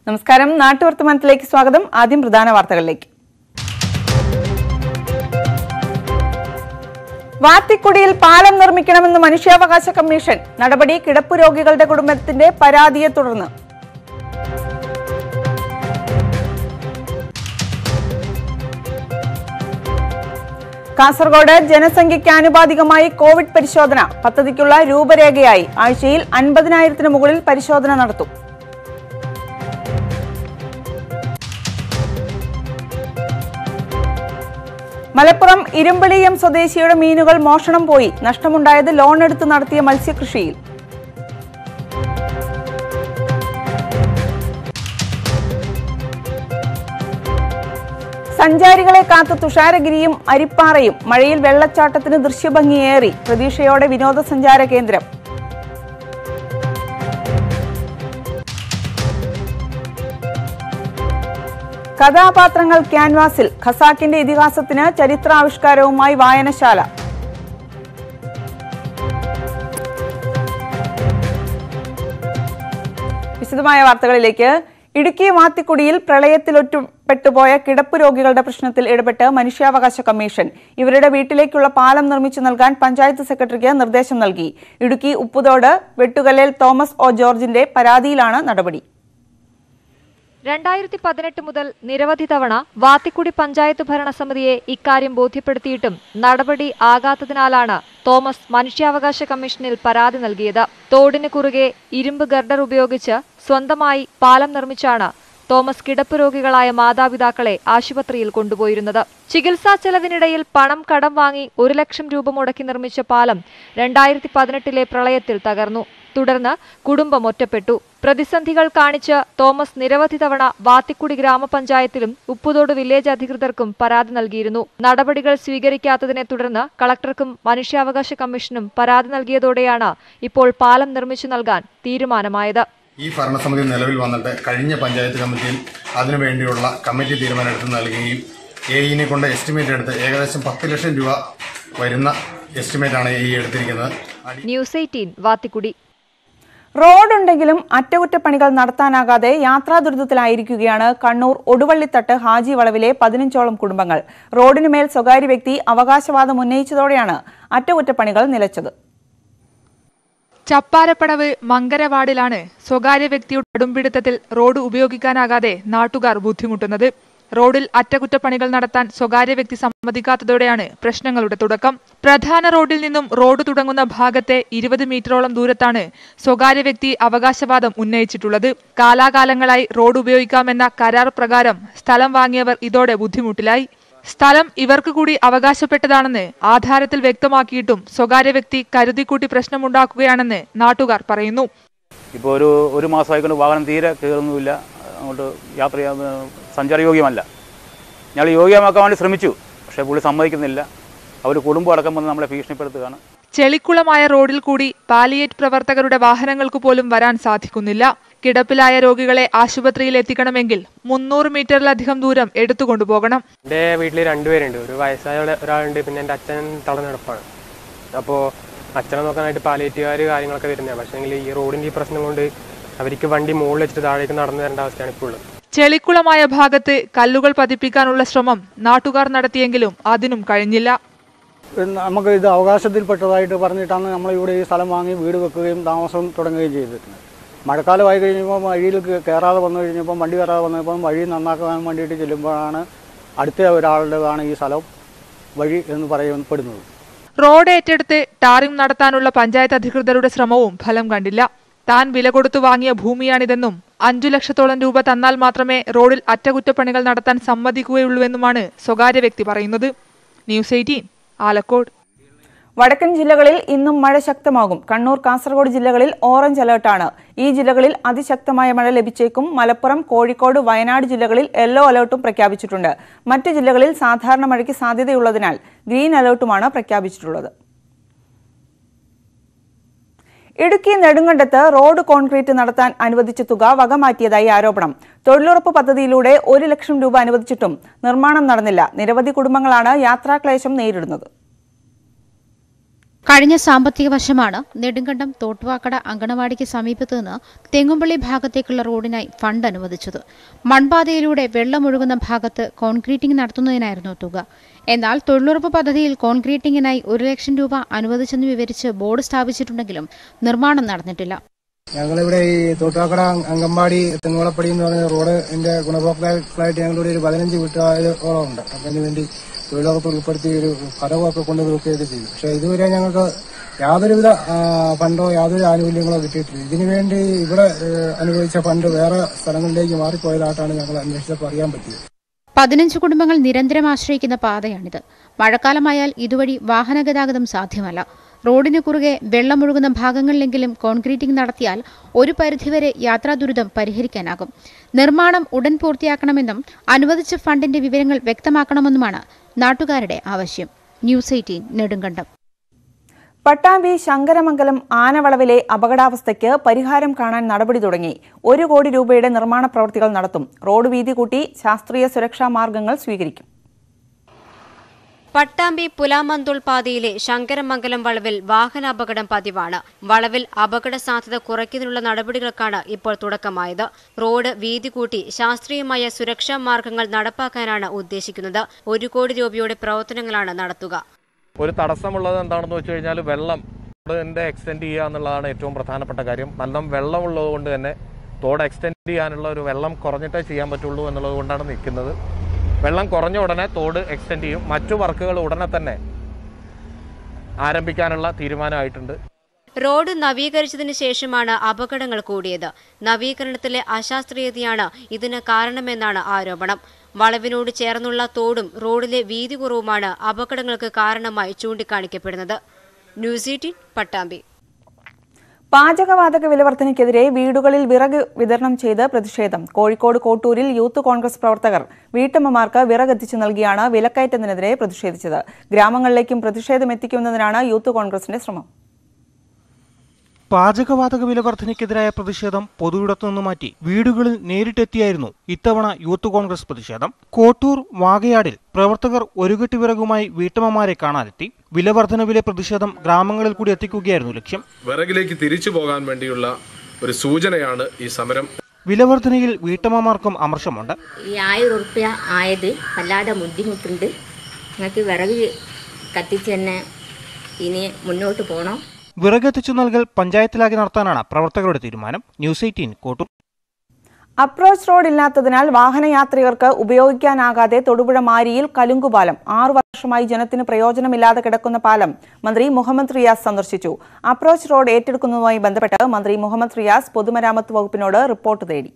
നമസ്കാരം നാട്ടുവർത്തമാനത്തിലേക്ക് സ്വാഗതം ആദ്യം പ്രധാന വാർത്തകളിലേക്ക് വാത്തിക്കുടിയിൽ പാലം നിർമ്മിക്കണമെന്ന് മനുഷ്യാവകാശ കമ്മീഷൻ നടപടി കിടപ്പ് രോഗികളുടെ കുടുംബത്തിന്റെ പരാതിയെ തുടർന്ന് കാസർഗോഡ് ജനസംഖ്യയ്ക്ക് ആനുപാതികമായി കോവിഡ് പരിശോധന പദ്ധതിക്കുള്ള രൂപരേഖയായി ആഴ്ചയിൽ അൻപതിനായിരത്തിന് മുകളിൽ പരിശോധന നടത്തും മലപ്പുറം ഇരുമ്പളിയം സ്വദേശിയുടെ മീനുകൾ മോഷണം പോയി നഷ്ടമുണ്ടായത് ലോൺ എടുത്ത് നടത്തിയ മത്സ്യകൃഷിയിൽ സഞ്ചാരികളെ കാത്ത് തുഷാരഗിരിയും അരിപ്പാറയും മഴയിൽ വെള്ളച്ചാട്ടത്തിന് ദൃശ്യഭംഗിയേറി പ്രതീക്ഷയോടെ വിനോദസഞ്ചാര കേന്ദ്രം കഥാപാത്രങ്ങൾ ക്യാൻവാസിൽ ഖസാക്കിന്റെ ഇതിഹാസത്തിന് ചരിത്രാവിഷ്കാരവുമായി വായനശാല വിശദമായ വാർത്തകളിലേക്ക് ഇടുക്കി മാത്തിക്കുടിയിൽ പ്രളയത്തിൽ ഒറ്റപ്പെട്ടുപോയ കിടപ്പ് രോഗികളുടെ പ്രശ്നത്തിൽ ഇടപെട്ട് മനുഷ്യാവകാശ കമ്മീഷൻ ഇവരുടെ വീട്ടിലേക്കുള്ള പാലം നിർമ്മിച്ചു നൽകാൻ പഞ്ചായത്ത് സെക്രട്ടറിക്ക് നിർദ്ദേശം നൽകി ഇടുക്കി ഉപ്പുതോട് വെട്ടുകല്ലേൽ തോമസ് ഒ ജോർജിന്റെ പരാതിയിലാണ് നടപടി രണ്ടായിരത്തി പതിനെട്ട് മുതൽ നിരവധി തവണ വാത്തിക്കുടി പഞ്ചായത്ത് ഭരണസമിതിയെ ഇക്കാര്യം ബോധ്യപ്പെടുത്തിയിട്ടും നടപടി ആകാത്തതിനാലാണ് തോമസ് മനുഷ്യാവകാശ കമ്മീഷനിൽ പരാതി നൽകിയത് തോടിന് കുറുകെ ഇരുമ്പ് ഗർഡർ ഉപയോഗിച്ച് സ്വന്തമായി പാലം നിർമ്മിച്ചാണ് തോമസ് കിടപ്പ് രോഗികളായ മാതാപിതാക്കളെ ആശുപത്രിയിൽ കൊണ്ടുപോയിരുന്നത് ചികിത്സാ ചെലവിനിടയിൽ പണം കടം വാങ്ങി ഒരു ലക്ഷം രൂപ മുടക്കി നിർമ്മിച്ച പാലം രണ്ടായിരത്തി പതിനെട്ടിലെ പ്രളയത്തിൽ തകർന്നു തുടർന്ന് കുടുംബം ഒറ്റപ്പെട്ടു പ്രതിസന്ധികൾ കാണിച്ച് തോമസ് നിരവധി തവണ വാത്തിക്കുടി ഗ്രാമപഞ്ചായത്തിലും ഉപ്പുതോട് വില്ലേജ് അധികൃതർക്കും പരാതി നൽകിയിരുന്നു നടപടികൾ സ്വീകരിക്കാത്തതിനെ തുടർന്ന് കളക്ടർക്കും മനുഷ്യാവകാശ കമ്മീഷനും പരാതി നൽകിയതോടെയാണ് ഇപ്പോൾ പാലം നിർമ്മിച്ചു നൽകാൻ തീരുമാനമായത് ഈ ഭരണസമിതി നിലവിൽ വന്നിട്ട് കഴിഞ്ഞ പഞ്ചായത്ത് കമ്മിറ്റിയിൽ അതിനു വേണ്ടിയുള്ള കമ്മിറ്റി തീരുമാനം എടുത്ത് നൽകുകയും എ ഇനെ കൊണ്ട് എസ്റ്റിമേറ്റ് എടുത്ത് ഏകദേശം പത്ത് ലക്ഷം രൂപ വരുന്ന എസ്റ്റിമേറ്റാണ് എ ഇ എടുത്തിരിക്കുന്നത് അടി- ന്യൂസ് എയ്റ്റീൻ വാത്തിക്കുടി റോഡുണ്ടെങ്കിലും അറ്റകുറ്റപ്പണികൾ നടത്താനാകാതെ യാത്രാ ദുരിതത്തിലായിരിക്കുകയാണ് കണ്ണൂർ ഒടുവള്ളിത്തട്ട് ഹാജി വളവിലെ പതിനഞ്ചോളം കുടുംബങ്ങൾ റോഡിനുമേൽ സ്വകാര്യ വ്യക്തി അവകാശവാദം ഉന്നയിച്ചതോടെയാണ് അറ്റകുറ്റപ്പണികൾ നിലച്ചത് ചപ്പാരപ്പടവ് മങ്കരവാടിലാണ് സ്വകാര്യ വ്യക്തിയുടെ കടുംപിടുത്തത്തിൽ റോഡ് ഉപയോഗിക്കാനാകാതെ നാട്ടുകാർ ബുദ്ധിമുട്ടുന്നത് റോഡിൽ അറ്റകുറ്റപ്പണികൾ നടത്താൻ സ്വകാര്യ വ്യക്തി സമ്മതിക്കാത്തതോടെയാണ് പ്രശ്നങ്ങളുടെ തുടക്കം പ്രധാന റോഡിൽ നിന്നും റോഡ് തുടങ്ങുന്ന ഭാഗത്തെ ഇരുപത് മീറ്ററോളം ദൂരത്താണ് സ്വകാര്യ വ്യക്തി അവകാശവാദം ഉന്നയിച്ചിട്ടുള്ളത് കാലാകാലങ്ങളായി റോഡ് ഉപയോഗിക്കാമെന്ന കരാർ പ്രകാരം സ്ഥലം വാങ്ങിയവർ ഇതോടെ ബുദ്ധിമുട്ടിലായി സ്ഥലം ഇവർക്ക് കൂടി അവകാശപ്പെട്ടതാണെന്ന് ആധാരത്തിൽ വ്യക്തമാക്കിയിട്ടും സ്വകാര്യ വ്യക്തി കരുതിക്കൂട്ടി പ്രശ്നമുണ്ടാക്കുകയാണെന്ന് നാട്ടുകാർ പറയുന്നു ഇപ്പോൾ ഒരു ഒരു മാസമായിക്കൊണ്ട് വാഹനം തീരെ കയറുന്നുമില്ല അങ്ങോട്ട് യാത്ര ചെയ്യാൻ സഞ്ചാരയോഗ്യമല്ല ഞങ്ങൾ യോഗ്യമാക്കാൻ വേണ്ടി ശ്രമിച്ചു പക്ഷേ പുള്ളി സമ്മതിക്കുന്നില്ല അവർ കുടുംബം അടക്കം വന്ന് നമ്മളെ ഭീഷണിപ്പെടുത്തുകയാണ് ചെളിക്കുളമായ റോഡിൽ കൂടി പാലിയേറ്റ് പ്രവർത്തകരുടെ വാഹനങ്ങൾക്ക് പോലും വരാൻ സാധിക്കുന്നില്ല കിടപ്പിലായ രോഗികളെ ആശുപത്രിയിൽ എത്തിക്കണമെങ്കിൽ മുന്നൂറ് മീറ്ററിലധികം ദൂരം എടുത്തുകൊണ്ടുപോകണം എൻ്റെ വീട്ടിൽ രണ്ടുപേരുണ്ട് ഒരു വയസ്സായ ഒരാ- ഒരാളുണ്ട് പിന്നെ എൻ്റെ അച്ഛൻ തളർന്നെടുപ്പാണ് അപ്പോൾ അച്ഛനെ നോക്കാനായിട്ട് പാലിയേറ്റുകാർ കാര്യങ്ങളൊക്കെ വരുന്നതാണ് പക്ഷേ ഈ റോഡിൻ്റെ ഈ പ്രശ്നം കൊണ്ട് അവർക്ക് വണ്ടി മുകളിൽ വെച്ചിട്ട് താഴേക്ക് നടന്നു വരേണ്ട അവസ്ഥയാണ് ഇപ്പോൾ ഉള്ളത് ചെളിക്കുളമായ ഭാഗത്ത് കല്ലുകൾ പതിപ്പിക്കാനുള്ള ശ്രമം നാട്ടുകാർ നടത്തിയെങ്കിലും അതിനും കഴിഞ്ഞില്ല നമുക്ക് ഇത് അവകാശത്തിൽപ്പെട്ടതായിട്ട് പറഞ്ഞിട്ടാണ് നമ്മൾ ഇവിടെ ഈ സ്ഥലം വാങ്ങി വീട് വെക്കുകയും താമസം തുടങ്ങുകയും ചെയ്തിട്ടുണ്ട് മഴക്കാലമായി കഴിഞ്ഞപ്പോൾ വഴിയിൽ കേ- കയറാതെ വന്നു കഴിഞ്ഞപ്പോൾ വണ്ടി കയറാതെ വന്നപ്പോൾ വഴി നന്നാക്കാൻ വേണ്ടിയിട്ട് ചെല്ലുമ്പോഴാണ് അടുത്ത ഒരാളുടേതാണ് ഈ സ്ഥലം വഴി എന്ന് പറയപ്പെടുന്നത് റോഡ് ഏറ്റെടുത്ത് ടാറിംഗ് നടത്താനുള്ള പഞ്ചായത്ത് അധികൃതരുടെ ശ്രമവും ഫലം കണ്ടില്ല താൻ വില കൊടുത്തു വാങ്ങിയ ഭൂമിയാണിതെന്നും അഞ്ചു ലക്ഷത്തോളം രൂപ തന്നാൽ മാത്രമേ റോഡിൽ അറ്റകുറ്റപ്പണികൾ നടത്താൻ സമ്മതിക്കുകയുള്ളൂവെന്നുമാണ് സ്വകാര്യ വ്യക്തി പറയുന്നത് ന്യൂസ് എയ്റ്റീൻ ആലക്കോട് വടക്കൻ ജില്ലകളിൽ ഇന്നും മഴ ശക്തമാകും കണ്ണൂർ കാസർഗോഡ് ജില്ലകളിൽ ഓറഞ്ച് അലർട്ടാണ് ഈ ജില്ലകളിൽ അതിശക്തമായ മഴ ലഭിച്ചേക്കും മലപ്പുറം കോഴിക്കോട് വയനാട് ജില്ലകളിൽ യെല്ലോ അലർട്ടും പ്രഖ്യാപിച്ചിട്ടുണ്ട് മറ്റ് ജില്ലകളിൽ സാധാരണ മഴയ്ക്ക് സാധ്യതയുള്ളതിനാൽ ഗ്രീൻ അലർട്ടുമാണ് പ്രഖ്യാപിച്ചിട്ടുള്ളത് ഇടുക്കി നെടുങ്കണ്ടത്ത് റോഡ് കോൺക്രീറ്റ് നടത്താൻ അനുവദിച്ച തുക വകമാറ്റിയതായി ആരോപണം തൊഴിലുറപ്പ് പദ്ധതിയിലൂടെ ഒരു ലക്ഷം രൂപ അനുവദിച്ചിട്ടും നിർമ്മാണം നടന്നില്ല നിരവധി കുടുംബങ്ങളാണ് യാത്രാക്ലേശം നേരിടുന്നത് കഴിഞ്ഞ സാമ്പത്തിക വർഷമാണ് നെടുങ്കണ്ടം തോട്ടുവാക്കട അങ്കണവാടിക്ക് സമീപത്ത് നിന്ന് തെങ്ങുംപള്ളി ഭാഗത്തേക്കുള്ള റോഡിനായി ഫണ്ട് അനുവദിച്ചത് മൺപാതയിലൂടെ വെള്ളമൊഴുകുന്ന ഭാഗത്ത് കോൺക്രീറ്റിംഗ് നടത്തുന്നതിനായിരുന്നു തുക എന്നാൽ തൊഴിലുറപ്പ് പദ്ധതിയിൽ കോൺക്രീറ്റിംഗിനായി ഒരു ലക്ഷം രൂപ അനുവദിച്ചെന്ന് വിവരിച്ച് ബോർഡ് സ്ഥാപിച്ചിട്ടുണ്ടെങ്കിലും നിർമ്മാണം നടന്നിട്ടില്ല ഞങ്ങളിവിടെ ഈ തോട്ടാക്കട അങ്കമ്പാടി തെങ്ങോളപ്പടി എന്ന് പറയുന്ന റോഡിന്റെ ഗുണഭോക്താക്കളായിട്ട് ഞങ്ങളിവിടെ ഒരു പതിനഞ്ച് വീട്ടുകാരോളം ഉണ്ട് അപ്പം അതിന് വേണ്ടി തൊഴിലുറപ്പ് ഉൾപ്പെടുത്തി ഒരു കടവൊക്കെ കൊണ്ട് കൊടുക്കുകയൊക്കെ ചെയ്തു പക്ഷേ ഇതുവരെ ഞങ്ങൾക്ക് യാതൊരുവിധ ആ, ഫണ്ടോ യാതൊരു ആനുകൂല്യങ്ങളോ കിട്ടിയിട്ടില്ല ഇതിനു വേണ്ടി ഇവിടെ ഏഹ്, അനുവദിച്ച ഫണ്ട് വേറെ സ്ഥലങ്ങളിലേക്ക് മാറിപ്പോയതായിട്ടാണ് ഞങ്ങൾ അന്വേഷിച്ചപ്പോൾ അറിയാൻ പറ്റിയത് പതിനഞ്ച് കുടുംബങ്ങൾ നിരന്തരം ആശ്രയിക്കുന്ന പാതയാണിത് മഴക്കാലമായാൽ ഇതുവഴി വാഹന ഗതാഗതം സാധ്യമല്ല റോഡിന് കുറുകെ വെള്ളമൊഴുകുന്ന ഭാഗങ്ങളിലെങ്കിലും കോൺക്രീറ്റിംഗ് നടത്തിയാൽ ഒരു പരിധിവരെ യാത്രാ ദുരിതം പരിഹരിക്കാനാകും നിർമ്മാണം ഉടൻ പൂർത്തിയാക്കണമെന്നും അനുവദിച്ച ഫണ്ടിന്റെ വിവരങ്ങൾ വ്യക്തമാക്കണമെന്നുമാണ് നാട്ടുകാരുടെ ആവശ്യം ന്യൂസ് എയ്റ്റീൻ നെടുങ്കണ്ടം പട്ടാമ്പി ശങ്കരമംഗലം ആനവളവിലെ അപകടാവസ്ഥയ്ക്ക് പരിഹാരം കാണാൻ നടപടി തുടങ്ങി ഒരു കോടി രൂപയുടെ നിർമ്മാണ പ്രവൃത്തികൾ നടത്തും റോഡ് വീതി കൂട്ടി ശാസ്ത്രീയ സുരക്ഷാ മാർഗങ്ങൾ സ്വീകരിക്കും പട്ടാമ്പി പുലാമന്തുൾ പാതയിലെ ശങ്കരമംഗലം വളവിൽ വാഹനാപകടം പതിവാണ് വളവിൽ അപകട സാധ്യത കുറയ്ക്കുന്നതിനുള്ള നടപടികൾക്കാണ് ഇപ്പോൾ തുടക്കമായത് റോഡ് വീതി കൂട്ടി ശാസ്ത്രീയമായ സുരക്ഷാ മാർഗങ്ങൾ നടപ്പാക്കാനാണ് ഉദ്ദേശിക്കുന്നത് ഒരു കോടി രൂപയുടെ പ്രവർത്തനങ്ങളാണ് നടത്തുക ഒരു തടസ്സമുള്ളത് എന്താണെന്ന് വെച്ച് കഴിഞ്ഞാൽ വെള്ളം തോടിൻ്റെ എക്സ്റ്റെൻഡ് ചെയ്യുക എന്നുള്ളതാണ് ഏറ്റവും പ്രധാനപ്പെട്ട കാര്യം നല്ല വെള്ളമുള്ളത് കൊണ്ട് തന്നെ തോട് എക്സ്റ്റെൻഡ് ചെയ്യാനുള്ള ഒരു വെള്ളം കുറഞ്ഞിട്ടേ ചെയ്യാൻ പറ്റുള്ളൂ എന്നുള്ളത് കൊണ്ടാണ് നിൽക്കുന്നത് വെള്ളം കുറഞ്ഞ ഉടനെ തോട് എക്സ്റ്റെൻഡ് ചെയ്യും മറ്റു വർക്കുകൾ ഉടനെ തന്നെ ആരംഭിക്കാനുള്ള തീരുമാനമായിട്ടുണ്ട് റോഡ് നവീകരിച്ചതിന് ശേഷമാണ് അപകടങ്ങൾ കൂടിയത് നവീകരണത്തിലെ അശാസ്ത്രീയതയാണ് ഇതിന് കാരണമെന്നാണ് ആരോപണം വളവിനോട് ചേർന്നുള്ള തോടും റോഡിലെ വീതി കുറവുമാണ് അപകടങ്ങൾക്ക് കാരണമായി ചൂണ്ടിക്കാണിക്കപ്പെടുന്നത് ന്യൂസ് എയ്റ്റീൻ പട്ടാമ്പി പാചകവാതക വിലവർദ്ധനയ്ക്കെതിരെ വീടുകളിൽ വിറക് വിതരണം ചെയ്ത് പ്രതിഷേധം കോഴിക്കോട് കോട്ടൂരിൽ യൂത്ത് കോൺഗ്രസ് പ്രവർത്തകർ വീട്ടമ്മമാർക്ക് വിറകെത്തിച്ചു നൽകിയാണ് വിലക്കയറ്റത്തിനെതിരെ പ്രതിഷേധിച്ചത് ഗ്രാമങ്ങളിലേക്കും പ്രതിഷേധം എത്തിക്കുന്നതിനാണ് യൂത്ത് കോൺഗ്രസിന്റെ ശ്രമം പാചകവാതക വില വർധനയ്ക്കെതിരായ പ്രതിഷേധം പൊതുവിടത്തു നിന്ന് മാറ്റി വീടുകളിൽ നേരിട്ടെത്തിയായിരുന്നു ഇത്തവണ യൂത്ത് കോൺഗ്രസ് പ്രതിഷേധം കോട്ടൂർ വാകയാടിൽ പ്രവർത്തകർ ഒരുകെട്ടി വിറകുമായി വീട്ടമ്മമാരെ കാണാനെത്തി വില വർധനവിലെ പ്രതിഷേധം ഗ്രാമങ്ങളിൽ കൂടി എത്തിക്കുകയായിരുന്നു ലക്ഷ്യം വിറകിലേക്ക് തിരിച്ചു പോകാൻ വേണ്ടിയുള്ള ഒരു സൂചനയാണ് ഈ സമരം വിലവർധനയിൽ വീട്ടമ്മമാർക്കും അമർഷമുണ്ട് ഈ ആയിരം ഉറുപ്പ്യ ആയത് വല്ലാതെ ബുദ്ധിമുട്ടുണ്ട് നിങ്ങൾക്ക് വിറക് കത്തിച്ച് തന്നെ ഇനി മുന്നോട്ട് പോകണം വിറകെത്തിച്ചു നൽകൽ പഞ്ചായത്തിലാകെ നടത്താനാണ് പ്രവർത്തകരുടെ തീരുമാനം news eighteen Kottoor approach road ഇല്ലാത്തതിനാൽ വാഹനയാത്രികർക്ക് ഉപയോഗിക്കാനാകാതെ തൊടുപുഴ മാരിയിൽ കലുങ്കുപാലം ആറു വർഷമായി ജനത്തിന് പ്രയോജനമില്ലാതെ കിടക്കുന്ന പാലം മന്ത്രി മുഹമ്മദ് റിയാസ് സന്ദർശിച്ചു അപ്രോച്ച് റോഡ് ഏറ്റെടുക്കുന്നതുമായി ബന്ധപ്പെട്ട് മന്ത്രി മുഹമ്മദ് റിയാസ് പൊതുമരാമത്ത് വകുപ്പിനോട് റിപ്പോർട്ട് തേടി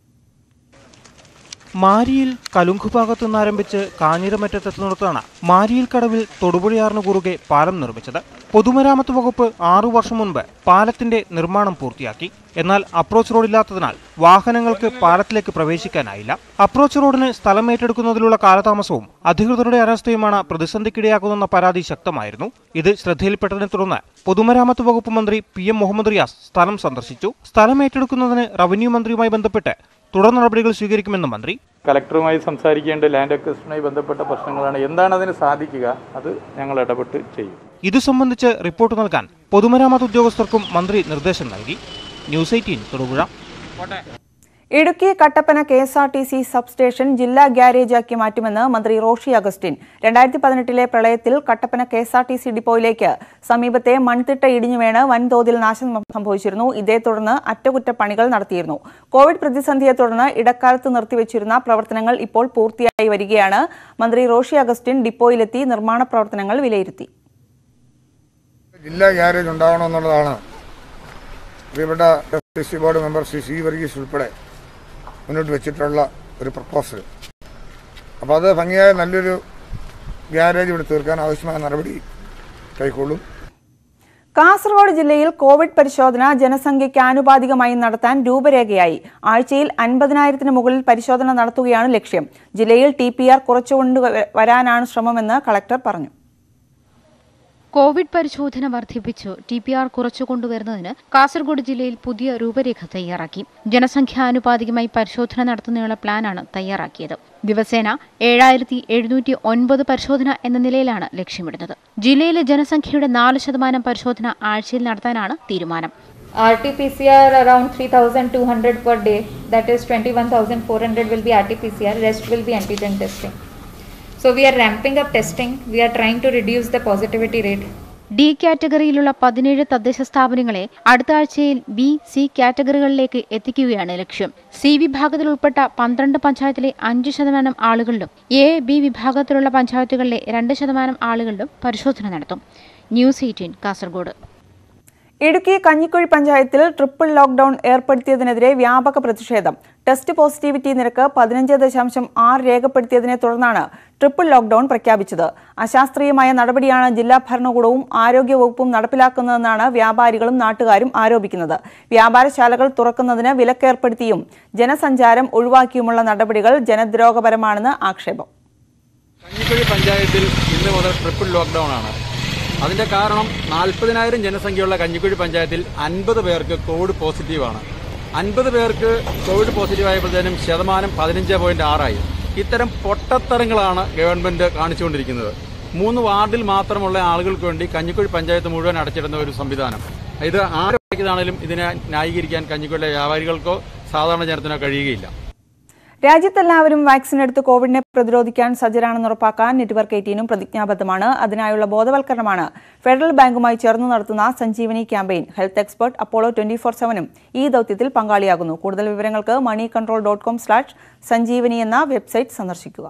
മാരിയിൽ കലുങ്കു ഭാഗത്തു നിന്നാരംഭിച്ച് കാഞ്ഞിരമറ്റത്തെത്തുന്നിടത്താണ് മാരിയിൽ കടവിൽ തൊടുപുഴയാറിന് കുറുകെ പാലം നിർമ്മിച്ചത് പൊതുമരാമത്ത് വകുപ്പ് ആറു വർഷം മുൻപ് പാലത്തിന്റെ നിർമ്മാണം പൂർത്തിയാക്കി എന്നാൽ അപ്രോച്ച് റോഡില്ലാത്തതിനാൽ വാഹനങ്ങൾക്ക് പാലത്തിലേക്ക് പ്രവേശിക്കാനായില്ല അപ്രോച്ച് റോഡിന് സ്ഥലം ഏറ്റെടുക്കുന്നതിലുള്ള കാലതാമസവും അധികൃതരുടെ അനാസ്ഥയുമാണ് പ്രതിസന്ധിക്കിടയാക്കുന്നെന്ന പരാതി ശക്തമായിരുന്നു ഇത് ശ്രദ്ധയിൽപ്പെട്ടതിനെ തുടർന്ന് പൊതുമരാമത്ത് വകുപ്പ് മന്ത്രി പി എം മുഹമ്മദ് റിയാസ് സ്ഥലം സന്ദർശിച്ചു സ്ഥലം ഏറ്റെടുക്കുന്നതിന് റവന്യൂ മന്ത്രിയുമായി ബന്ധപ്പെട്ട് തുടർ നടപടികൾ സ്വീകരിക്കുമെന്ന് മന്ത്രി കലക്ടറുമായി സംസാരിക്കേണ്ട ലാൻഡ് അക്വസ്റ്റുമായി ബന്ധപ്പെട്ട പ്രശ്നങ്ങളാണ് എന്താണ് അതിന് സാധിക്കുക അത് ഞങ്ങൾ ഇടപെട്ട് ചെയ്യും ഇതു സംബന്ധിച്ച് റിപ്പോർട്ട് നൽകാൻ പൊതുമരാമത്ത് ഉദ്യോഗസ്ഥർക്കും മന്ത്രി നിർദ്ദേശം നൽകി news eighteen Thodupuzha Idukki Kattappana K S R T C substation ജില്ലാ ഗ്യാരേജാക്കി മാറ്റുമെന്ന് മന്ത്രി റോഷി അഗസ്റ്റിൻ രണ്ടായിരത്തി പതിനെട്ടിലെ പ്രളയത്തിൽ Kattappana K S R T C ഡിപ്പോയിലേക്ക് സമീപത്തെ മൺതിട്ട ഇടിഞ്ഞു വീണ് വൻതോതിൽ നാശം സംഭവിച്ചിരുന്നു ഇതേ തുടർന്ന് അറ്റകുറ്റപ്പണികൾ നടത്തിയിരുന്നു കോവിഡ് പ്രതിസന്ധിയെ തുടർന്ന് ഇടക്കാലത്ത് നിർത്തിവച്ചിരുന്ന പ്രവർത്തനങ്ങൾ ഇപ്പോൾ പൂർത്തിയായി വരികയാണ് മന്ത്രി റോഷി അഗസ്റ്റിൻ ഡിപ്പോയിലെത്തി നിർമ്മാണ പ്രവർത്തനങ്ങൾ വിലയിരുത്തി ജില്ലാ ഗ്യാരേജ് ഉണ്ടാകണമെന്നുള്ളതാണ് പ്രിയപ്പെട്ട S C board member Shri C Varghese ഉൾപ്പെടെ മുന്നോട്ട് വെച്ചിട്ടുള്ള ഒരു പ്രപ്പോസൽ അപ്പോൾ അത് ഭംഗിയായ നല്ലൊരു ഗ്യാരേജ് ഇവിടെ തീർക്കാൻ ആവശ്യമായ നടപടി കൈക്കൊള്ളും കാസർഗോഡ് ജില്ലയിൽ കോവിഡ് പരിശോധന ജനസംഖ്യയ്ക്ക് ആനുപാതികമായി നടത്താൻ രൂപരേഖയായി ആഴ്ചയിൽ അൻപതിനായിരത്തിന് മുകളിൽ പരിശോധന നടത്തുകയാണ് ലക്ഷ്യം ജില്ലയിൽ ടി പി ആർ കുറച്ചുകൊണ്ട് വരാനാണ് ശ്രമമെന്ന് കളക്ടർ പറഞ്ഞു കോവിഡ് പരിശോധന വർദ്ധിപ്പിച്ചു ടി പി ആർ കുറച്ചു കൊണ്ടുവരുന്നതിന് കാസർഗോഡ് ജില്ലയിൽ പുതിയ രൂപരേഖ തയ്യാറാക്കി ജനസംഖ്യാനുപാതികമായി പരിശോധന നടത്തുന്നതിനുള്ള പ്ലാനാണ് തയ്യാറാക്കിയത് ദിവസേന ഏഴായിരത്തി എഴുന്നൂറ്റി ഒൻപത് പരിശോധന എന്ന നിലയിലാണ് ലക്ഷ്യമിടുന്നത് ജില്ലയിലെ ജനസംഖ്യയുടെ നാല് ശതമാനം പരിശോധന ആഴ്ചയിൽ നടത്താനാണ് തീരുമാനം RT-PCR around 3,200 per day. That is 21,400 will be RT-PCR. Rest will be antigen testing. So we are ramping up testing. We are trying to reduce the positivity rate. D കാറ്റഗറിയിലുള്ള പതിനേഴ് തദ്ദേശ സ്ഥാപനങ്ങളെ അടുത്ത ആഴ്ചയിൽ ബി സി കാറ്റഗറികളിലേക്ക് എത്തിക്കുകയാണ് ലക്ഷ്യം C വിഭാഗത്തിൽ ഉൾപ്പെട്ട പന്ത്രണ്ട് പഞ്ചായത്തിലെ അഞ്ച് ശതമാനം ആളുകളിലും എ ബി വിഭാഗത്തിലുള്ള പഞ്ചായത്തുകളിലെ രണ്ട് ശതമാനം ആളുകളിലും പരിശോധന നടത്തും ന്യൂസ് എയ്റ്റീൻ കാസർഗോഡ് ഇടുക്കി കഞ്ഞിക്കുഴി പഞ്ചായത്തിൽ ട്രിപ്പിൾ ലോക്ഡൌൺ ഏർപ്പെടുത്തിയതിനെതിരെ വ്യാപക പ്രതിഷേധം ടെസ്റ്റ് പോസിറ്റിവിറ്റി നിരക്ക് പതിനഞ്ച് ദശാംശം ആറ് രേഖപ്പെടുത്തിയതിനെ തുടർന്നാണ് ട്രിപ്പിൾ ലോക്ഡൌൺ പ്രഖ്യാപിച്ചത് അശാസ്ത്രീയമായ നടപടിയാണ് ജില്ലാ ഭരണകൂടവും ആരോഗ്യവകുപ്പും നടപ്പിലാക്കുന്നതെന്നാണ് വ്യാപാരികളും നാട്ടുകാരും ആരോപിക്കുന്നത് വ്യാപാരശാലകൾ തുറക്കുന്നതിന് വിലക്കേർപ്പെടുത്തിയും ജനസഞ്ചാരം ഒഴിവാക്കിയുമുള്ള നടപടികൾ ജനദ്രോഹപരമാണെന്ന് ആക്ഷേപം കഞ്ഞിക്കുഴി പഞ്ചായത്തിൽ ഇന്ന് മുതൽ ട്രിപ്പിൾ ലോക്ക്ഡൌൺ ആണ് അതിന്റെ കാരണം നാൽപ്പതിനായിരം ജനസംഖ്യയുള്ള കഞ്ഞിക്കുഴി പഞ്ചായത്തിൽ അൻപത് പേർക്ക് കോവിഡ് പോസിറ്റീവാണ് അൻപത് പേർക്ക് കോവിഡ് പോസിറ്റീവ് ആയപ്പോഴത്തേനും ശതമാനം പതിനഞ്ച് പോയിന്റ് ആറായി ഇത്തരം പൊട്ടത്തരങ്ങളാണ് ഗവൺമെന്റ് കാണിച്ചുകൊണ്ടിരിക്കുന്നത് മൂന്ന് വാർഡിൽ മാത്രമുള്ള ആളുകൾക്ക് വേണ്ടി കഞ്ഞിക്കുഴി പഞ്ചായത്ത് മുഴുവൻ അടച്ചിടുന്ന ഒരു സംവിധാനം ഇത് ആരാക്കിയതാണെങ്കിലും ഇതിനെ ന്യായീകരിക്കാൻ കഞ്ഞിക്കുഴിയിലെ വ്യാപാരികൾക്കോ സാധാരണ ജനത്തിനോ കഴിയുകയില്ല രാജ്യത്തെല്ലാവരും വാക്സിൻ എടുത്ത് കോവിഡിനെ പ്രതിരോധിക്കാൻ സജ്ജരാണെന്ന് ഉറപ്പാക്കാൻ നെറ്റ്വർക്ക് എയ്റ്റീനും പ്രതിജ്ഞാബദ്ധമാണ് അതിനായുള്ള ബോധവൽക്കരണമാണ് ഫെഡറൽ ബാങ്കുമായി ചേർന്ന് നടത്തുന്ന Sanjeevani campaign health expert Apollo twenty four സെവനും ഈ ദൌത്യത്തിൽ പങ്കാളിയാകുന്നു കൂടുതൽ വിവരങ്ങൾക്ക് moneycontrol dot com slash Sanjeevani എന്ന വെബ്സൈറ്റ് സന്ദർശിക്കുക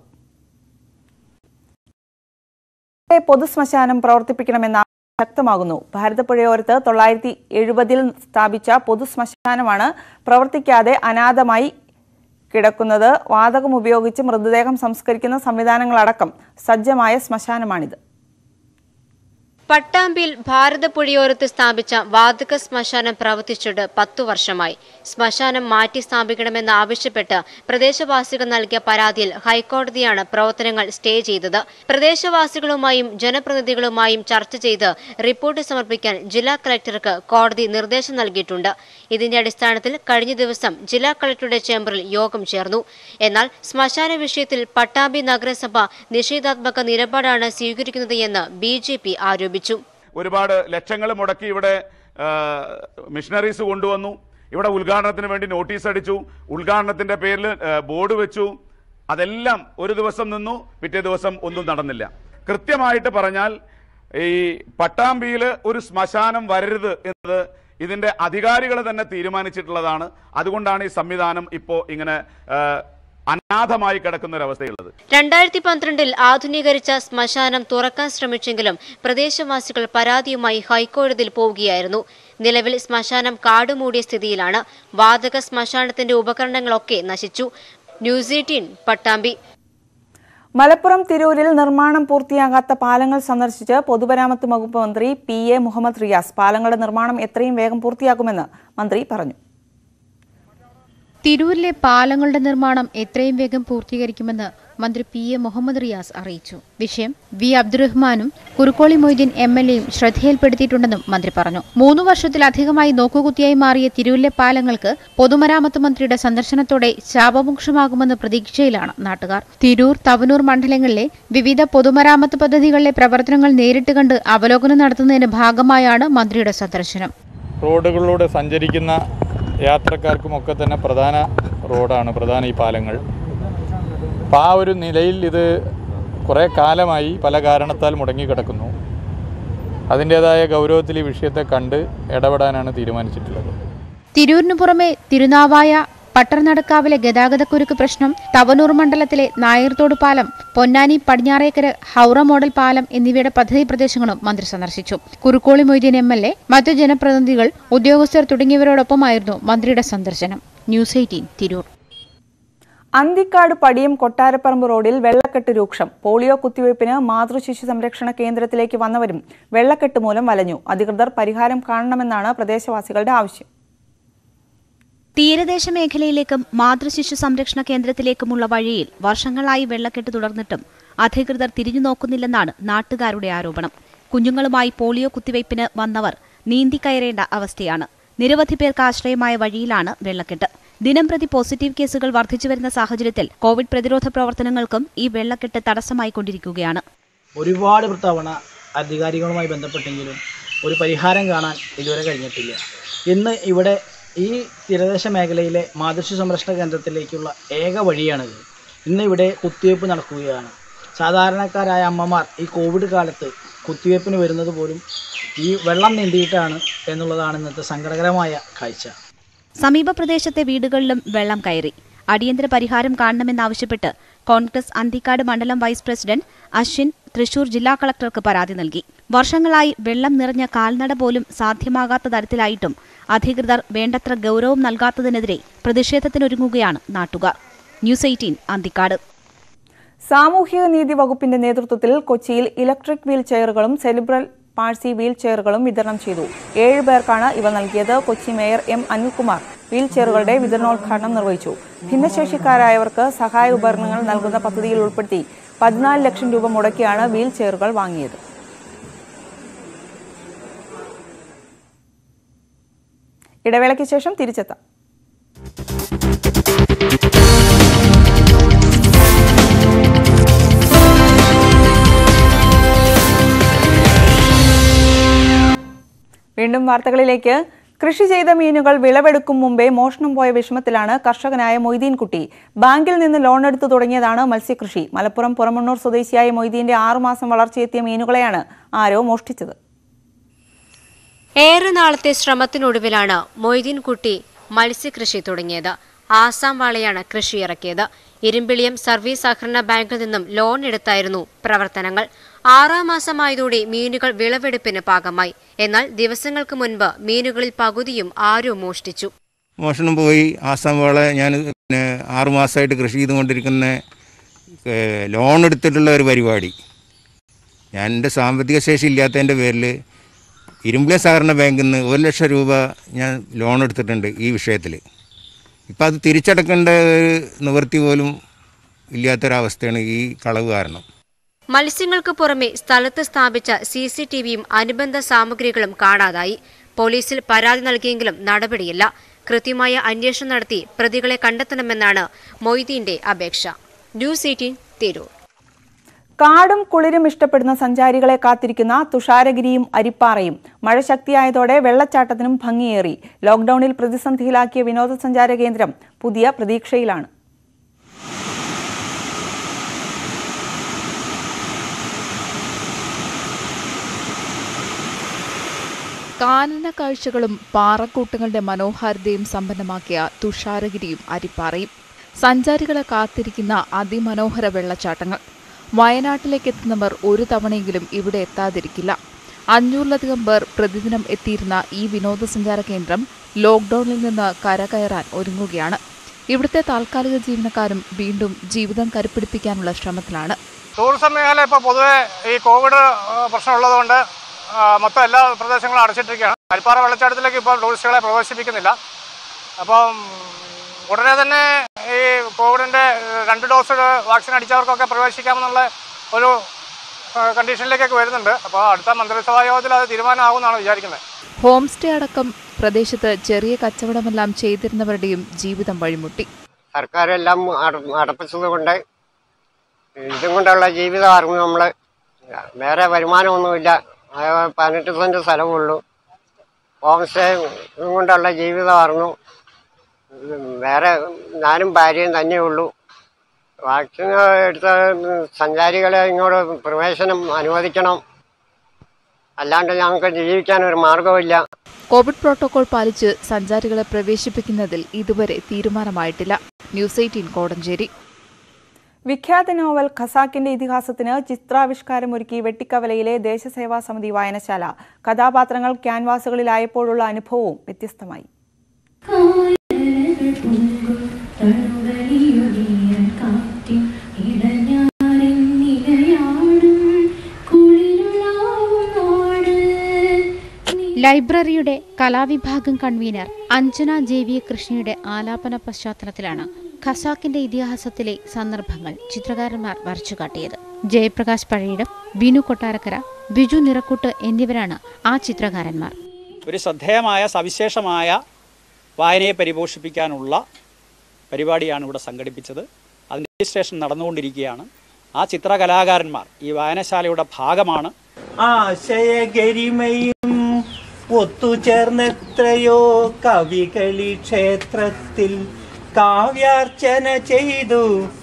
പൊതുശ്മശാനം പ്രവർത്തിപ്പിക്കണമെന്ന ശക്തമാകുന്നു ഭാരതപ്പുഴയോരത്ത് തൊള്ളായിരത്തി എഴുപതിൽ സ്ഥാപിച്ച പൊതുശ്മശാനമാണ് പ്രവർത്തിക്കാതെ അനാഥമായി കിടക്കുന്നത് വാതകം ഉപയോഗിച്ച് മൃതദേഹം സംസ്കരിക്കുന്ന സംവിധാനങ്ങളടക്കം സജ്ജമായ ശ്മശാനമാണിത് പട്ടാമ്പിയിൽ ഭാരതപ്പുഴയോരത്ത് സ്ഥാപിച്ച വാതക ശ്മശാനം പ്രവർത്തിച്ചിട്ട് പത്തു വർഷമായി ശ്മശാനം മാറ്റി സ്ഥാപിക്കണമെന്ന് ആവശ്യപ്പെട്ട് പ്രദേശവാസികൾ നൽകിയ പരാതിയിൽ ഹൈക്കോടതിയാണ് പ്രവർത്തനങ്ങൾ സ്റ്റേ ചെയ്തത് പ്രദേശവാസികളുമായും ജനപ്രതിനിധികളുമായും ചർച്ച ചെയ്ത് റിപ്പോർട്ട് സമർപ്പിക്കാൻ ജില്ലാ കളക്ടർക്ക് കോടതി നിർദ്ദേശം നൽകിയിട്ടുണ്ട് ഇതിന്റെ അടിസ്ഥാനത്തിൽ കഴിഞ്ഞ ദിവസം ജില്ലാ കളക്ടറുടെ ചേംബറിൽ യോഗം ചേർന്നു എന്നാൽ ശ്മശാന വിഷയത്തിൽ പട്ടാമ്പി നഗരസഭ നിഷേധാത്മക നിലപാടാണ് സ്വീകരിക്കുന്നത് എന്ന് ബി ആരോപിച്ചു ഒരുപാട് ലക്ഷങ്ങൾ മുടക്കി ഇവിടെ മിഷനറീസ് കൊണ്ടുവന്നു ഇവിടെ ഉദ്ഘാടനത്തിന് വേണ്ടി നോട്ടീസ് അടിച്ചു ഉദ്ഘാടനത്തിന്റെ പേരിൽ ബോർഡ് വെച്ചു അതെല്ലാം ഒരു ദിവസം നിന്നു പിറ്റേ ദിവസം ഒന്നും നടന്നില്ല കൃത്യമായിട്ട് പറഞ്ഞാൽ ഈ പട്ടാമ്പിയിൽ ഒരു ശ്മശാനം വരരുത് എന്നത് ഇതിന്റെ അധികാരികൾ തന്നെ തീരുമാനിച്ചിട്ടുള്ളതാണ് അതുകൊണ്ടാണ് ഈ സംവിധാനം ഇപ്പോൾ ഇങ്ങനെ ആ, അനാഥമായി കിടക്കുന്ന ഒരു അവസ്ഥയുള്ളത് രണ്ടായിരത്തി പന്ത്രണ്ടിൽ ആധുനീകരിച്ച ശ്മശാനം തുറക്കാൻ ശ്രമിച്ചെങ്കിലും പ്രദേശവാസികൾ പരാതിയുമായി ഹൈക്കോടതിയിൽ പോവുകയായിരുന്നു നിലവിൽ ശ്മശാനം കാടുമൂടിയ സ്ഥിതിയിലാണ് വാതക ശ്മശാനത്തിന്റെ ഉപകരണങ്ങളൊക്കെ നശിച്ചു ന്യൂസ് എയ്റ്റീൻ പട്ടാമ്പി മലപ്പുറം തിരൂരിൽ നിർമ്മാണം പൂർത്തിയാകാത്ത പാലങ്ങൾ സന്ദർശിച്ച് പൊതുമരാമത്ത് വകുപ്പ് മന്ത്രി പി എ മുഹമ്മദ് റിയാസ് പാലങ്ങളുടെ നിർമ്മാണം എത്രയും വേഗം പൂർത്തിയാക്കുമെന്ന് മന്ത്രി പറഞ്ഞു തിരൂരിലെ പാലങ്ങളുടെ നിർമ്മാണം എത്രയും വേഗം പൂർത്തീകരിക്കുമെന്ന് മന്ത്രി പി എ മുഹമ്മദ് റിയാസ് അറിയിച്ചു വിഷയം വി അബ്ദുറഹ്മാനും കുറുക്കോളി മൊയ്തീൻ എം എൽ എയും ശ്രദ്ധയിൽപ്പെടുത്തിയിട്ടുണ്ടെന്നും മന്ത്രി പറഞ്ഞു മൂന്നു വർഷത്തിലധികമായി നോക്കുകുത്തിയായി മാറിയ തിരൂരിലെ പാലങ്ങൾക്ക് പൊതുമരാമത്ത് മന്ത്രിയുടെ സന്ദർശനത്തോടെ ശാപമോക്ഷമാകുമെന്ന പ്രതീക്ഷയിലാണ് നാട്ടുകാർ തിരൂർ തവനൂർ മണ്ഡലങ്ങളിലെ വിവിധ പൊതുമരാമത്ത് പദ്ധതികളിലെ പ്രവർത്തനങ്ങൾ നേരിട്ട് കണ്ട് അവലോകനം നടത്തുന്നതിന്റെ ഭാഗമായാണ് മന്ത്രിയുടെ സന്ദർശനം റോഡുകളിലൂടെ സഞ്ചരിക്കുന്ന യാത്രക്കാർക്കുമൊക്കെ തന്നെ പ്രധാന റോഡാണ് പ്രധാന ഈ പാലങ്ങൾ അപ്പോൾ ആ ഒരു നിലയിൽ ഇത് കുറേ കാലമായി പല കാരണത്താൽ മുടങ്ങിക്കിടക്കുന്നു അതിൻ്റേതായ ഗൗരവത്തിൽ ഈ വിഷയത്തെ കണ്ട് ഇടപെടാനാണ് തീരുമാനിച്ചിട്ടുള്ളത് തിരൂരിനു പുറമെ തിരുനാവായ പട്ടർനടക്കാവിലെ ഗതാഗതക്കുരുക്ക് പ്രശ്നം തവനൂർ മണ്ഡലത്തിലെ നായർത്തോട് പാലം പൊന്നാനി പടിഞ്ഞാറേക്കര ഹൗറ മോഡൽ പാലം എന്നിവയുടെ പദ്ധതി പ്രദേശങ്ങളും മന്ത്രി സന്ദർശിച്ചു Kurukkoli Moideen M L A മറ്റു ജനപ്രതിനിധികൾ ഉദ്യോഗസ്ഥർ തുടങ്ങിയവരോടൊപ്പമായിരുന്നു മന്ത്രിയുടെ സന്ദർശനം ന്യൂസ് എയ്റ്റീൻ തിരൂർ അന്തിക്കാട് പടിയം കൊട്ടാരപ്പറമ്പ് റോഡിൽ വെള്ളക്കെട്ട് രൂക്ഷം പോളിയോ കുത്തിവയ്പ്പിന് മാതൃശിശു സംരക്ഷണ കേന്ദ്രത്തിലേക്ക് വന്നവരും വെള്ളക്കെട്ട് മൂലം വലഞ്ഞു അധികൃതർ പരിഹാരം കാണണമെന്നാണ് പ്രദേശവാസികളുടെ ആവശ്യം തീരദേശ മേഖലയിലേക്കും മാതൃശിശു സംരക്ഷണ കേന്ദ്രത്തിലേക്കുമുള്ള വഴിയിൽ വർഷങ്ങളായി വെള്ളക്കെട്ട് തുടർന്നിട്ടും അധികൃതർ തിരിഞ്ഞു നോക്കുന്നില്ലെന്നാണ് നാട്ടുകാരുടെ ആരോപണം കുഞ്ഞുങ്ങളുമായി പോളിയോ കുത്തിവയ്പ്പിന് വന്നവർ നീന്തിക്കയറേണ്ട അവസ്ഥയാണ് നിരവധി പേർക്ക് ആശ്രയമായ വഴിയിലാണ് വെള്ളക്കെട്ട് ദിനംപ്രതി പോസിറ്റീവ് കേസുകൾ വർദ്ധിച്ചുവരുന്ന സാഹചര്യത്തിൽ കോവിഡ് പ്രതിരോധ പ്രവർത്തനങ്ങൾക്കും ഈ വെള്ളക്കെട്ട് തടസ്സമായിക്കൊണ്ടിരിക്കുകയാണ് ഒരുപാട് തവണ അധികാരികളുമായി ബന്ധപ്പെട്ടെങ്കിലും ഒരു പരിഹാരം കാണാൻ ഇതുവരെ കഴിഞ്ഞിട്ടില്ല ഇന്ന് ഇവിടെ ഈ തീരദേശ മേഖലയിലെ മാതൃശിശു സംരക്ഷണ കേന്ദ്രത്തിലേക്കുള്ള ഏക വഴിയാണിത് ഇന്ന് ഇവിടെ കുത്തിവയ്പ്പ് നടക്കുകയാണ് സാധാരണക്കാരായ അമ്മമാർ ഈ കോവിഡ് കാലത്ത് കുത്തിവയ്പ്പിന് വരുന്നത് പോലും ഈ വെള്ളം നീന്തിയിട്ടാണ് എന്നുള്ളതാണ് ഇന്നത്തെ സങ്കടകരമായ കാഴ്ച സമീപ പ്രദേശത്തെ വീടുകളിലും വെള്ളം കയറി അടിയന്തര പരിഹാരം കാണണമെന്നാവശ്യപ്പെട്ട് കോൺഗ്രസ് അന്തിക്കാട് മണ്ഡലം വൈസ് പ്രസിഡന്റ് അശ്വിൻ തൃശൂർ ജില്ലാ കളക്ടർക്ക് പരാതി നൽകി വർഷങ്ങളായി വെള്ളം നിറഞ്ഞ കാൽനട പോലും സാധ്യമാകാത്ത തരത്തിലായിട്ടും അധികൃതർ വേണ്ടത്ര ഗൗരവം നൽകാത്തതിനെതിരെ പ്രതിഷേധത്തിനൊരുങ്ങുകയാണ് നാട്ടുകാർ ന്യൂസ് എയ്റ്റീൻ അന്തിക്കാട് സാമൂഹിക നീതി വകുപ്പിന്റെ നേതൃത്വത്തിൽ കൊച്ചിയിൽ ഇലക്ട്രിക് വീൽ ചെയറുകളും സെലിബ്രൽ പാഴ്സി വീൽ ചെയറുകളും വിതരണം ചെയ്തു ഏഴ് പേർക്കാണ് ഇവ നൽകിയത് Kochi mayor M Anilkumar wheel ചെയറുകളുടെ വിതരണോദ്ഘാടനം നിർവഹിച്ചു ഭിന്നശേഷിക്കാരായവർക്ക് സഹായ ഉപകരണങ്ങൾ നൽകുന്ന പദ്ധതിയിൽ ഉൾപ്പെടുത്തി പതിനാല് ലക്ഷം രൂപ മുടക്കിയാണ് വീൽ ചെയറുകൾ വാങ്ങിയത് ഇടവേളയ്ക്ക് ശേഷം തിരിച്ചെത്താം വീണ്ടും വാർത്തകളിലേക്ക് കൃഷി ചെയ്ത മീനുകൾ വിളവെടുക്കും മുമ്പേ മോഷണം പോയ വിഷമത്തിലാണ് കർഷകനായ മൊയ്തീൻകുട്ടി ബാങ്കിൽ നിന്ന് ലോൺ എടുത്തു തുടങ്ങിയതാണ് മത്സ്യകൃഷി മലപ്പുറം പുറമണ്ണൂർ സ്വദേശിയായ മൊയ്തീന്റെ ആറുമാസം വളർച്ചയെത്തിയ മീനുകളെയാണ് ആരോ മോഷ്ടിച്ചത് ഏറെ നാളത്തെ ശ്രമത്തിനൊടുവിലാണ് മൊയ്തീൻകുട്ടി മത്സ്യകൃഷി തുടങ്ങിയത് ആസാം വാളയാണ് കൃഷി ഇറക്കിയത് ഇരുമ്പിളിയം സർവീസ് സഹകരണ ബാങ്കിൽ നിന്നും ലോൺ എടുത്തായിരുന്നു പ്രവർത്തനങ്ങൾ ആറാം മാസമായതോടെ മീനുകൾ വിളവെടുപ്പിന് പാകമായി എന്നാൽ ദിവസങ്ങൾക്ക് മുൻപ് മീനുകളിൽ പകുതിയും ആരോ മോഷ്ടിച്ചു മോഷണം പോയി ആസാം വാള ഞാൻ പിന്നെ ആറുമാസമായിട്ട് കൃഷി ചെയ്തുകൊണ്ടിരിക്കുന്ന ഏഹ്, ലോൺ എടുത്തിട്ടുള്ള ഒരു പരിപാടി ഞാൻ എൻ്റെ സാമ്പത്തിക ശേഷി ഇല്ലാത്തതിൻ്റെ പേരിൽ ഇരുമ്പിളിയ സഹകരണ ബാങ്കിൽ നിന്ന് ഒരു ലക്ഷം രൂപ ഞാൻ ലോൺ എടുത്തിട്ടുണ്ട് ഈ വിഷയത്തിൽ ഇപ്പം അത് തിരിച്ചടക്കേണ്ട ഒരു നിവൃത്തി പോലും ഇല്ലാത്തൊരവസ്ഥയാണ് ഈ കളവ് കാരണം മത്സ്യങ്ങൾക്ക് പുറമെ സ്ഥലത്ത് സ്ഥാപിച്ച സി സി ടി വിയും അനുബന്ധ സാമഗ്രികളും കാണാതായി പോലീസിൽ പരാതി നൽകിയെങ്കിലും നടപടിയില്ല കൃത്യമായ അന്വേഷണം നടത്തി പ്രതികളെ കണ്ടെത്തണമെന്നാണ് മൊയ്തീന്റെ അപേക്ഷ ന്യൂസ് എയ്റ്റീൻ തിരൂർ കാടും കുളിരും ഇഷ്ടപ്പെടുന്ന സഞ്ചാരികളെ കാത്തിരിക്കുന്ന തുഷാരഗിരിയും അരിപ്പാറയും മഴ ശക്തിയായതോടെ വെള്ളച്ചാട്ടത്തിനും ഭംഗിയേറി ലോക്ഡൌണിൽ പ്രതിസന്ധിയിലാക്കിയ വിനോദസഞ്ചാര കേന്ദ്രം പുതിയ പ്രതീക്ഷയിലാണ് കാനന കാഴ്ചകളും പാറക്കൂട്ടങ്ങളുടെ മനോഹാരിതയും സമ്പന്നമാക്കിയ തുഷാരഗിരിയും അരിപ്പാറയും സഞ്ചാരികളെ കാത്തിരിക്കുന്ന അതിമനോഹര വെള്ളച്ചാട്ടങ്ങൾ വയനാട്ടിലേക്ക് എത്തുന്നവർ ഒരു തവണയെങ്കിലും ഇവിടെ എത്താതിരിക്കില്ല അഞ്ഞൂറിലധികം പേർ പ്രതിദിനം എത്തിയിരുന്ന ഈ വിനോദസഞ്ചാര കേന്ദ്രം ലോക്ഡൌണിൽ നിന്ന് കരകയറാൻ ഒരുങ്ങുകയാണ് ഇവിടുത്തെ താൽക്കാലിക ജീവനക്കാരും വീണ്ടും ജീവിതം കരുപ്പിടിപ്പിക്കാനുള്ള ശ്രമത്തിലാണ് ടൂറിസം മേഖല ഇപ്പോൾ പൊതുവെ ഈ കോവിഡ് ആ, പ്രശ്നമുള്ളതുകൊണ്ട് ആ, മൊത്തം എല്ലാ പ്രദേശങ്ങളും അടച്ചിട്ടിരിക്കുകയാണ് അരിപ്പാറ വെള്ളച്ചാട്ടത്തിലേക്ക് ഇപ്പോൾ ടൂറിസ്റ്റുകളെ പ്രവേശിപ്പിക്കുന്നില്ല അപ്പം ഉടനെ തന്നെ ഈ കോവിഡിൻ്റെ രണ്ട് ഡോസ് വാക്സിൻ അടിച്ചവർക്കൊക്കെ പ്രവേശിക്കാമെന്നുള്ള ഒരു ആ, കണ്ടീഷനിലേക്കൊക്കെ വരുന്നുണ്ട് അപ്പോൾ അടുത്ത മന്ത്രിസഭാ യോഗത്തിൽ അത് തീരുമാനമാകുമെന്നാണ് വിചാരിക്കുന്നത് ഹോം സ്റ്റേ അടക്കം പ്രദേശത്ത് ചെറിയ കച്ചവടമെല്ലാം ചെയ്തിരുന്നവരുടെയും ജീവിതം വഴിമുട്ടി സർക്കാരെല്ലാം അട- അടപ്പിച്ചത് കൊണ്ട് ഇതും കൊണ്ടുള്ള ജീവിതമായിരുന്നു നമ്മൾ വേറെ വരുമാനമൊന്നുമില്ല ആകെ പതിനെട്ട് സെൻറ്റ് സ്ഥലമുള്ളൂ ഹോം സ്റ്റേ ഇതും കൊണ്ടുള്ള ജീവിതമായിരുന്നു ഉം, വേറെ ഞാനും ഭാര്യയും തന്നെയുള്ളൂ വാക്സിൻ എടുത്ത സഞ്ചാരികളെ ഇങ്ങോട്ട് പ്രവേശനം അനുവദിക്കണം അല്ലാണ്ട് ഞങ്ങൾക്ക് ജീവിക്കാൻ ഒരു മാർഗമില്ല കോവിഡ് പ്രോട്ടോകോൾ പാലിച്ച് സഞ്ചാരികളെ പ്രവേശിപ്പിക്കുന്നതിൽ ഇതുവരെ തീരുമാനമായിട്ടില്ല ന്യൂസ് എയ്റ്റീൻ കോടഞ്ചേരി വിഖ്യാത നോവൽ ഖസാക്കിന്റെ ഇതിഹാസത്തിന് ചിത്രാവിഷ്കാരമൊരുക്കി വെട്ടിക്കവലയിലെ ദേശസേവാ സമിതി വായനശാല കഥാപാത്രങ്ങൾ ക്യാൻവാസുകളിലായപ്പോഴുള്ള അനുഭവവും വ്യത്യസ്തമായി ലൈബ്രറിയുടെ കലാവിഭാഗം കൺവീനർ അഞ്ജന ജെ വി കൃഷ്ണയുടെ ആലാപന പശ്ചാത്തലത്തിലാണ് ഖസാക്കിന്റെ ഇതിഹാസത്തിലെ സന്ദർഭങ്ങൾ ചിത്രകാരന്മാർ വരച്ചുകാട്ടിയത് ജയപ്രകാശ് പഴയിടം ബിനു കൊട്ടാരക്കര ബിജു നിറക്കൂട്ട് എന്നിവരാണ് ആ ചിത്രകാരന്മാർ ഒരു ശ്രദ്ധേയമായ സവിശേഷമായ വായനയെ പരിപോഷിപ്പിക്കാനുള്ള പരിപാടിയാണ് ഇവിടെ സംഘടിപ്പിച്ചത് അതിൻ്റെ രജിസ്ട്രേഷൻ നടന്നുകൊണ്ടിരിക്കുകയാണ് ആ ചിത്രകലാകാരന്മാർ ഈ വായനശാലയുടെ ഭാഗമാണ് ആശയഗരിമയും ഒത്തുചേർന്നെത്രയോ കവികളി ക്ഷേത്രത്തിൽ കാവ്യാർച്ചന ചെയ്തു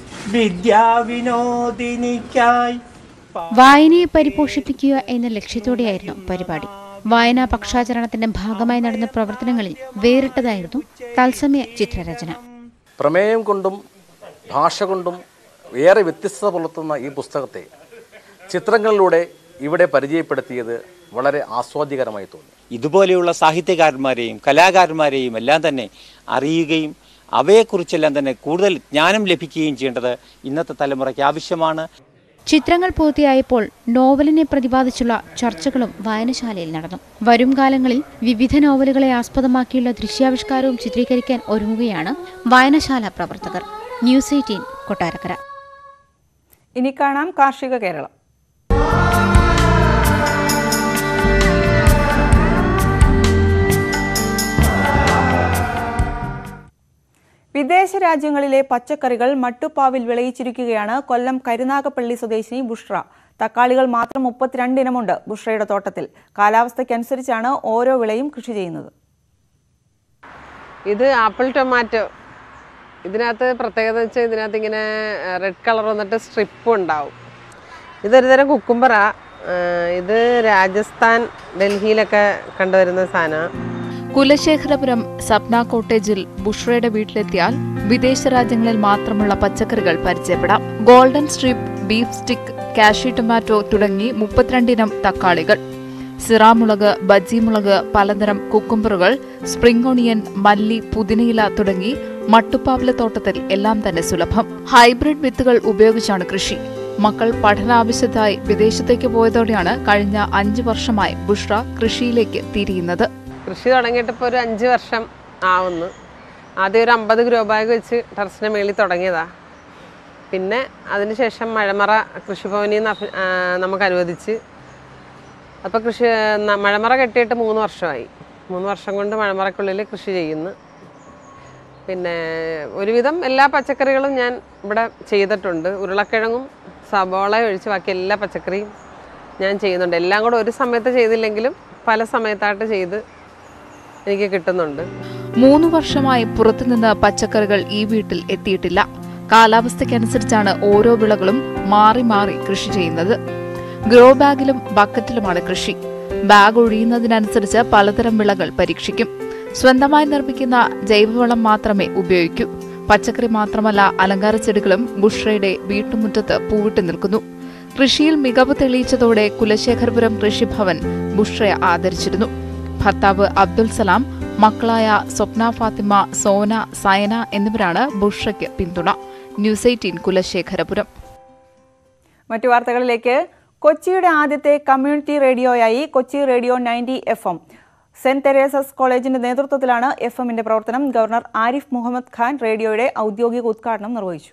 വിദ്യാവിനോദിനിക്കായി വായനയെ പരിപോഷിപ്പിക്കുക എന്ന ലക്ഷ്യത്തോടെയായിരുന്നു പരിപാടി വായനാ പക്ഷാചരണത്തിന്റെ ഭാഗമായി നടന്ന പ്രവർത്തനങ്ങളിൽ വേറിട്ടതായിരുന്നു തത്സമയ ചിത്രരചന പ്രമേയം കൊണ്ടും ഭാഷ കൊണ്ടും ഏറെ വ്യത്യസ്തത പുലർത്തുന്ന ഈ പുസ്തകത്തെ ചിത്രങ്ങളിലൂടെ ഇവിടെ പരിചയപ്പെടുത്തിയത് വളരെ ആസ്വാദ്യകരമായി തോന്നി ഇതുപോലെയുള്ള സാഹിത്യകാരന്മാരെയും കലാകാരന്മാരെയും എല്ലാം തന്നെ അറിയുകയും അവയെക്കുറിച്ചെല്ലാം തന്നെ കൂടുതൽ ജ്ഞാനം ലഭിക്കുകയും ചെയ്യേണ്ടത് ഇന്നത്തെ തലമുറയ്ക്ക് ആവശ്യമാണ് ചിത്രങ്ങൾ പൂർത്തിയായപ്പോൾ നോവലിനെ പ്രതിപാദിച്ചുള്ള ചർച്ചകളും വായനശാലയിൽ നടന്നു വരും കാലങ്ങളിൽ വിവിധ നോവലുകളെ ആസ്പദമാക്കിയുള്ള ദൃശ്യാവിഷ്കാരവും ചിത്രീകരിക്കാൻ ഒരുങ്ങുകയാണ് വായനശാല പ്രവർത്തകർ ന്യൂസ് എയ്റ്റീൻ കൊട്ടാരക്കര ഇനി കാണാം കാർഷിക കേരളം വിദേശ രാജ്യങ്ങളിലെ പച്ചക്കറികൾ മട്ടുപ്പാവിൽ വിളയിച്ചിരിക്കുകയാണ് കൊല്ലം കരുനാഗപ്പള്ളി സ്വദേശിനി ബുഷ്ര തക്കാളികൾ മാത്രം മുപ്പത്തിരണ്ട് ഇനമുണ്ട് ബുഷ്രയുടെ തോട്ടത്തിൽ കാലാവസ്ഥയ്ക്കനുസരിച്ചാണ് ഓരോ വിളയും കൃഷി ചെയ്യുന്നത് ഇത് ആപ്പിൾ ടൊമാറ്റോ ഇതിനകത്ത് പ്രത്യേകത വെച്ചാൽ ഇതിനകത്ത് ഇങ്ങനെ റെഡ് കളർ വന്നിട്ട് സ്ട്രിപ്പും ഉണ്ടാവും ഇതൊരു തരം കുക്കുംബറാ ഇത് രാജസ്ഥാൻ ഡൽഹിയിലൊക്കെ കണ്ടുവരുന്ന സാധനമാണ് കുലശേഖരപുരം സപ്ന കോട്ടേജിൽ ബുഷ്രയുടെ വീട്ടിലെത്തിയാൽ വിദേശ രാജ്യങ്ങളിൽ മാത്രമുള്ള പച്ചക്കറികൾ പരിചയപ്പെടാം golden strip beef stick Kashi tomato തുടങ്ങി മുപ്പത്തിരണ്ടിനം തക്കാളികൾ സിറാമുളക് ബജ്ജി മുളക് പലതരം കുക്കുംബറുകൾ സ്പ്രിംഗ് ഓണിയൻ മല്ലി പുതിനയില തുടങ്ങി മട്ടുപ്പാവിലെ തോട്ടത്തിൽ എല്ലാം തന്നെ സുലഭം ഹൈബ്രിഡ് വിത്തുകൾ ഉപയോഗിച്ചാണ് കൃഷി മക്കൾ പഠനാവശ്യത്തായി വിദേശത്തേക്ക് പോയതോടെയാണ് കഴിഞ്ഞ അഞ്ചു വർഷമായി ബുഷ്ര കൃഷിയിലേക്ക് തിരിയുന്നത് കൃഷി തുടങ്ങിയിട്ട് ഇപ്പോൾ ഒരു അഞ്ച് വർഷം ആവുന്നു ആദ്യം ഒരു അമ്പത് ഗ്രോ ബാഗ് വെച്ച് ടെറസിൻ്റെ മേളിൽ തുടങ്ങിയതാ പിന്നെ അതിനുശേഷം മഴമറ കൃഷിഭവനിൽ നിന്ന് അഭി- ആ, നമുക്ക് അനുവദിച്ച് അപ്പോൾ കൃഷി ന- മഴമറ കെട്ടിയിട്ട് മൂന്ന് വർഷമായി മൂന്ന് വർഷം കൊണ്ട് മഴമറക്കുള്ളിൽ കൃഷി ചെയ്യുന്നു പിന്നെ ഒരുവിധം എല്ലാ പച്ചക്കറികളും ഞാൻ ഇവിടെ ചെയ്തിട്ടുണ്ട് ഉരുളക്കിഴങ്ങും സബോള ഒഴിച്ച് ബാക്കി എല്ലാ പച്ചക്കറിയും ഞാൻ ചെയ്യുന്നുണ്ട് എല്ലാം കൂടെ ഒരു സമയത്ത് ചെയ്തില്ലെങ്കിലും പല സമയത്തായിട്ട് ചെയ്ത് എനിക്ക് കിട്ടുന്നുണ്ട് മൂന്ന് വർഷമായി പുറത്തുനിന്ന് പച്ചക്കറികൾ ഈ വീട്ടിൽ എത്തിയിട്ടില്ല കാലാവസ്ഥയ്ക്കനുസരിച്ചാണ് ഓരോ വിളകളും മാറി മാറി കൃഷി ചെയ്യുന്നത് ഗ്രോ ബാഗിലും ബക്കറ്റിലുമാണ് കൃഷി ബാഗ് ഒഴിയുന്നതിനനുസരിച്ച് പലതരം വിളകൾ പരീക്ഷിക്കും സ്വന്തമായി നിർമ്മിക്കുന്ന ജൈവവളം മാത്രമേ ഉപയോഗിക്കൂ പച്ചക്കറി മാത്രമല്ല അലങ്കാര ചെടികളും ബുഷ്രയുടെ വീട്ടുമുറ്റത്ത് പൂവിട്ട് നിൽക്കുന്നു കൃഷിയിൽ മികവ് തെളിയിച്ചതോടെ കുലശേഖരപുരം കൃഷിഭവൻ ബുഷ്രയെ ആദരിച്ചിരുന്നു ഭർത്താവ് അബ്ദുൽ സലാം മക്കളായ സ്വപ്ന ഫാത്തിമ സോന സയന എന്നിവരാണ് ബുഷ്രയ്ക്ക് പിന്തുണ ന്യൂസ് എയ്റ്റീൻ കുലശേഖരപുരം മറ്റു വാർത്തകളിലേക്ക് കൊച്ചിയുടെ ആദ്യത്തെ കമ്മ്യൂണിറ്റി റേഡിയോയായി Kochi radio ninety F M saint Teresa's കോളേജിന്റെ നേതൃത്വത്തിലാണ് എഫ് എമ്മിന്റെ പ്രവർത്തനം ഗവർണർ ആരിഫ് മുഹമ്മദ് ഖാൻ റേഡിയോയുടെ ഔദ്യോഗിക ഉദ്ഘാടനം നിർവഹിച്ചു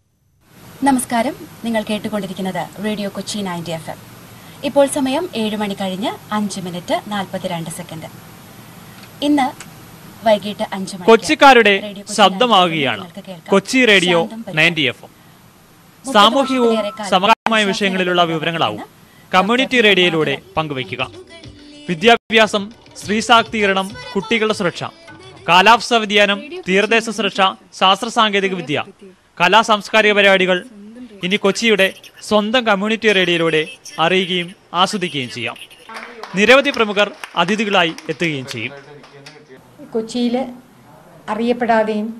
നമസ്കാരം നിങ്ങൾ കേട്ടുകൊണ്ടിരിക്കുന്നത് radio Kochi ninety F M ഇപ്പോൾ സമയം ഏഴ് മണി കഴിഞ്ഞ് അഞ്ച് മിനിറ്റ് നാൽപ്പത്തിരണ്ട് സെക്കൻഡ് ഇന്ന് വൈകിട്ട് അഞ്ച് മണിക്ക് കൊച്ചിക്കാരുടെ റേഡിയോ കൊച്ചി ശബ്ദമാകുകയാണ് നിങ്ങൾക്ക് കേൾക്കാം. കൊച്ചി റേഡിയോ ശാന്തം പരിപാടി. നയൻറ്റി എഫ് എം മുപ്പത് സാമൂഹികവും വർഷത്തിലേറെ കാലം സമകാലമായ വിഷയങ്ങളിലുള്ള വിവരങ്ങളാവും കമ്മ്യൂണിറ്റി റേഡിയോയിലൂടെ പങ്കുവയ്ക്കുക വിദ്യാഭ്യാസം സ്ത്രീ ശാക്തീകരണം കുട്ടികളുടെ സുരക്ഷ കാലാവസ്ഥാ വ്യതിയാനം തീരദേശ സുരക്ഷ ശാസ്ത്ര സാങ്കേതിക വിദ്യ കലാ സാംസ്കാരിക പരിപാടികൾ ഇനി കൊച്ചിയുടെ സ്വന്തം കമ്മ്യൂണിറ്റി റേഡിയോയിലൂടെ അറിയുകയും ആസ്വദിക്കുകയും ചെയ്യാം നിരവധി പ്രമുഖർ അതിഥികളായി എത്തുകയും ചെയ്യും കൊച്ചിയിൽ അറിയപ്പെടാതെയും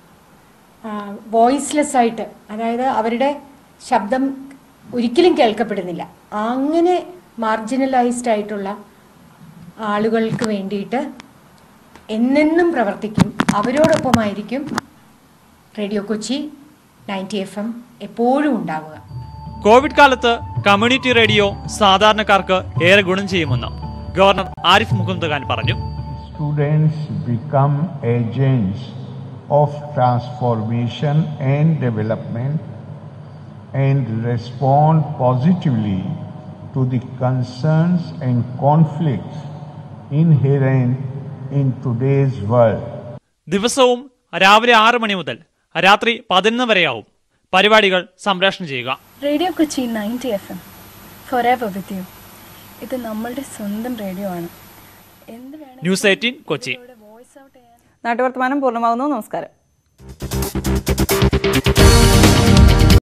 വോയിസ്ലെസ് ആയിട്ട് അതായത് അവരുടെ ശബ്ദം ഒരിക്കലും കേൾക്കപ്പെടുന്നില്ല അങ്ങനെ മാർജിനലൈസ്ഡ് ആയിട്ടുള്ള ആളുകൾക്ക് വേണ്ടിയിട്ട് എന്നെന്നും പ്രവർത്തിക്കും അവരോടൊപ്പമായിരിക്കും radio Kochi ninety F M എപ്പോഴും ഉണ്ടാവുക കോവിഡ് കാലത്ത് കമ്മ്യൂണിറ്റി റേഡിയോ സാധാരണക്കാർക്ക് ഏറെ ഗുണം ചെയ്യുമെന്ന് ഗവർണർ ആരിഫ് മുഹമ്മദ് ഖാൻ പറഞ്ഞു students become agents of transformation and development and respond positively to the concerns and conflicts inherent in today's world. ദിവസവും രാവിലെ ആറ് മണി മുതൽ രാത്രി പതിനൊന്ന് വരെയാവും പരിപാടികൾ സംപ്രേഷണം ചെയ്യുക radio Kochi ninety F M for ever with you ഇത് നമ്മളുടെ സ്വന്തം റേഡിയോ ആണ് എന്ത് വേണം ന്യൂസ് എയ്റ്റീൻ കൊച്ചി നാട്ടുവർത്തമാനം പൂർണ്ണമാകുന്നു നമസ്കാരം